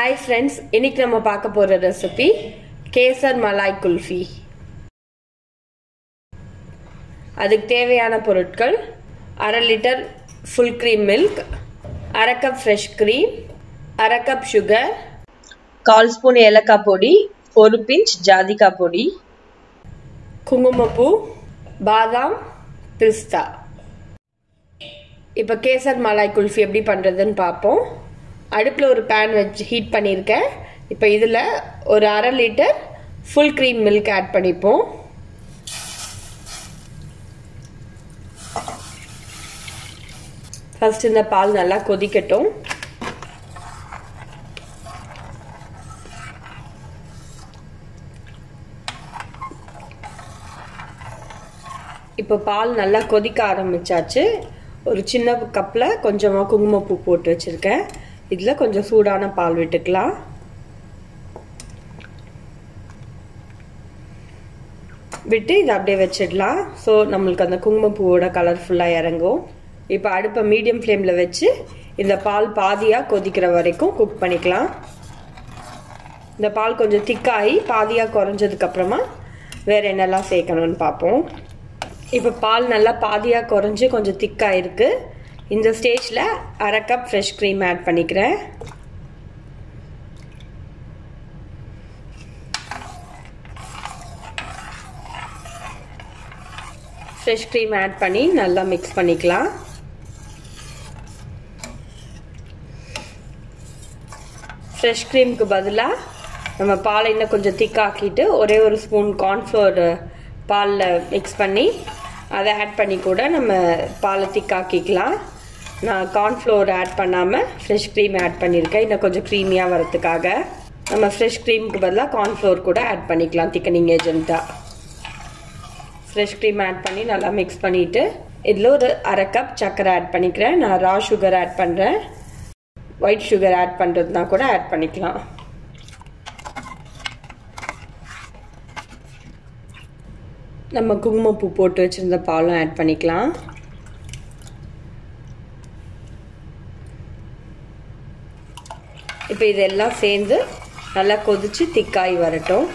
hi friends இன்னைக்கு நம்ம பார்க்க போகிற ரெசிபி கேசர் மலாய் குல்ஃபி அதுக்கு தேவையான பொருட்கள் அரை லிட்டர் ஃபுல் க்ரீம் மில்க் அரை கப் ஃப்ரெஷ் க்ரீம் அரை கப் சுகர் கால் ஸ்பூன் ஏலக்காய் பொடி ஒரு பிஞ்ச் ஜாதிக்காய் பொடி குங்குமப்பூ பாதாம் பிஸ்தா இப்போ கேசர் மலாய் குல்ஃபி எப்படி பண்ணுறதுன்னு பார்ப்போம் அடுப்பில் ஒரு பேன் வச்சு ஹீட் பண்ணியிருக்கேன் இப்போ இதில் ஒரு அரை litre full cream milk add பண்ணிப்போம் ஃபர்ஸ்ட் இந்த பால் நல்லா கொதிக்கட்டும் இப்போ பால் நல்லா கொதிக்க ஆரம்பிச்சாச்சு ஒரு சின்ன கப்பில் கொஞ்சமாக குங்குமப்பூ போட்டு வச்சுருக்கேன் இதில் கொஞ்சம் சூடான பால் விட்டுக்கலாம் விட்டு இதை அப்படியே வச்சிடலாம் ஸோ நம்மளுக்கு அந்த குங்குமப்பூவோட கலர் ஃபுல்லாக இறங்கும் இப்போ அடுப்பை மீடியம் ஃப்ளேமில் வச்சு இந்த பால் பாதியாக கொதிக்கிற வரைக்கும் குக் பண்ணிக்கலாம் இந்த பால் கொஞ்சம் திக்காகி பாதியாக குறைஞ்சதுக்கப்புறமா வேறு என்னெல்லாம் சேர்க்கணும்னு பார்ப்போம் இப்போ பால் நல்லா பாதியாக குறைஞ்சி கொஞ்சம் திக்காக இருக்குது இந்த ஸ்டேஜில் அரை கப் ஃப்ரெஷ் க்ரீம் ஆட் பண்ணிக்கிறேன் ஃப்ரெஷ் க்ரீம் ஆட் பண்ணி நல்லா மிக்ஸ் பண்ணிக்கலாம் ஃப்ரெஷ் க்ரீமுக்கு பதிலாக நம்ம பாலை இன்னும் கொஞ்சம் திக்காக்கிட்டு ஒரே ஒரு ஸ்பூன் கார்ன்ஃப்ளோர் பாலில் மிக்ஸ் பண்ணி அதை ஆட் பண்ணி கூட நம்ம பாலை திக்காக்கிக்கலாம் நான் கார்ன்ஃப்ளோர் ஆட் பண்ணாமல் ஃப்ரெஷ் க்ரீம் ஆட் பண்ணியிருக்கேன் இன்னும் கொஞ்சம் க்ரீமியாக வரதுக்காக நம்ம ஃப்ரெஷ் க்ரீமுக்கு பதிலாக கார்ன்ஃப்ளோர் கூட ஆட் பண்ணிக்கலாம் திக்கனிங் ஏஜென்ட்டாக ஃப்ரெஷ் க்ரீம் ஆட் பண்ணி நல்லா மிக்ஸ் பண்ணிவிட்டு இதில் ஒரு அரை கப் சர்க்கரை ஆட் பண்ணிக்கிறேன் நான் ரா சுகர் ஆட் பண்ணுறேன் ஒயிட் சுகர் ஆட் பண்ணுறதுனா கூட ஆட் பண்ணிக்கலாம் நம்ம குங்குமப்பூ போட்டு வச்சுருந்த பாலும் ஆட் பண்ணிக்கலாம் இப்போ இதெல்லாம் சேர்ந்து நல்லா கொதிச்சு திக்காய் வரட்டும்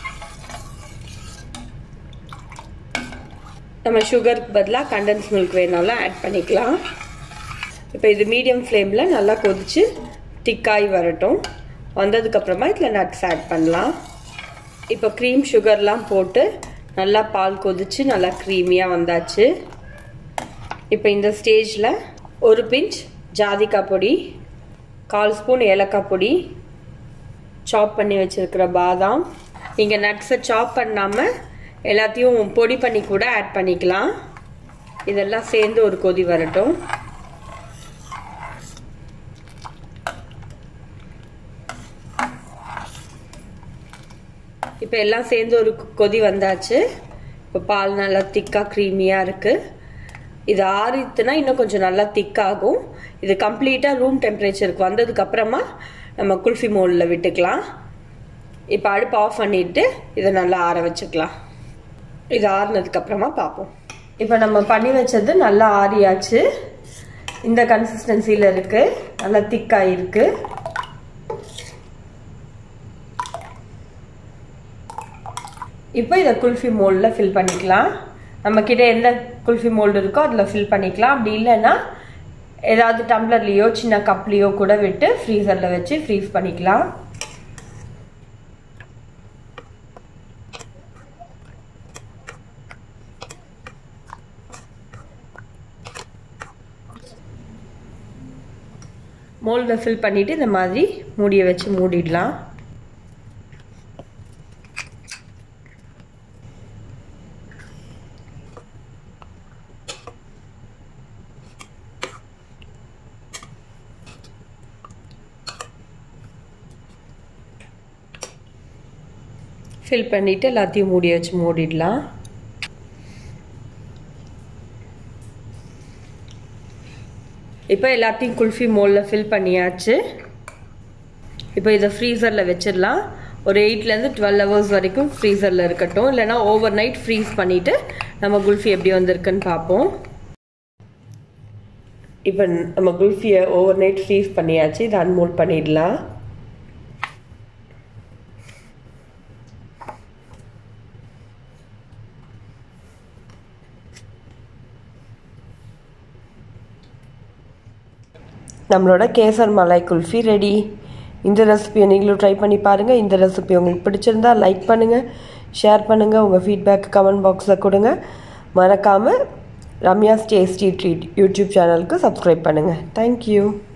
நம்ம சுகருக்கு பதிலாக கண்டன்ஸ் மில்க் வேணாலும் ஆட் பண்ணிக்கலாம் இப்போ இது மீடியம் ஃப்ளேமில் நல்லா கொதிச்சு திக்காய் வரட்டும் வந்ததுக்கப்புறமா இதில் நட்ஸ் ஆட் பண்ணலாம் இப்போ க்ரீம் சுகர்லாம் போட்டு நல்லா பால் கொதிச்சு நல்லா க்ரீமியாக வந்தாச்சு இப்போ இந்த ஸ்டேஜில் ஒரு பிஞ்ச் ஜாதிக்காய் பொடி கால் ஸ்பூன் ஏலக்காய் பொடி சாப் பண்ணி வச்சுருக்கிற பாதாம் நீங்கள் நட்ஸை சாப் பண்ணாமல் எல்லாத்தையும் பொடி பண்ணி கூட ஆட் பண்ணிக்கலாம் இதெல்லாம் சேர்ந்து ஒரு கொதி வரட்டும் இப்போ எல்லாம் சேர்ந்து ஒரு கொதி வந்தாச்சு இப்போ பால் நல்லா திக்காக க்ரீமியாக இருக்குது இது ஆறித்துனா இன்னும் கொஞ்சம் நல்லா திக்காகும் இது கம்ப்ளீட்டாக ரூம் டெம்பரேச்சருக்கு வந்ததுக்கப்புறமா நம்ம குல்ஃபி மோலில் விட்டுக்கலாம் இப்போ அடுப்பு ஆஃப் பண்ணிவிட்டு இதை நல்லா ஆற வச்சுக்கலாம் இது ஆறுனதுக்கப்புறமா பார்ப்போம் இப்போ நம்ம பண்ணி வச்சது நல்லா ஆறியாச்சு இந்த கன்சிஸ்டன்சியில் இருக்குது நல்லா திக்காக இருக்குது இப்போ இதை குல்ஃபி மோல்டில் ஃபில் பண்ணிக்கலாம் நம்மக்கிட்ட எந்த குல்ஃபி மோல்டு இருக்கோ அதில் ஃபில் பண்ணிக்கலாம் அப்படி இல்லைன்னா ஏதாவது டம்ளர்லேயோ சின்ன கப்லேயோ கூட விட்டு ஃப்ரீசரில் வச்சு ஃப்ரீஸ் பண்ணிக்கலாம் மோல்டில் ஃபில் பண்ணிவிட்டு இந்த மாதிரி மூடியை வச்சு மூடிடலாம் ஃபில் பண்ணிவிட்டு எல்லாத்தையும் மூடி வச்சு மூடிடலாம் இப்போ எல்லாத்தையும் குல்ஃபி மோலில் ஃபில் பண்ணியாச்சு இப்போ இதை ஃப்ரீசரில் வச்சிடலாம் ஒரு எயிட்லேருந்து டுவெல் ஹவர்ஸ் வரைக்கும் ஃப்ரீசரில் இருக்கட்டும் இல்லைனா ஓவர் நைட் ஃப்ரீஸ் பண்ணிவிட்டு நம்ம குல்ஃபி எப்படி வந்திருக்குன்னு பார்ப்போம் இப்போ நம்ம குல்ஃபியை ஓவர் நைட் ஃப்ரீஸ் பண்ணியாச்சு இதை அன்மோல் பண்ணிடலாம் நம்மளோட கேசர் மலாய் குல்ஃபி ரெடி இந்த ரெசிபியை நீங்களும் ட்ரை பண்ணி பாருங்கள் இந்த ரெசிபி உங்களுக்கு பிடிச்சிருந்தா லைக் பண்ணுங்கள் ஷேர் பண்ணுங்கள் உங்கள் ஃபீட்பேக் கமெண்ட் பாக்ஸில் கொடுங்க மறக்காமல் ரம்யாஸ் டேஸ்டி ட்ரீட் யூடியூப் சேனலுக்கு சப்ஸ்கிரைப் பண்ணுங்கள் தேங்க்யூ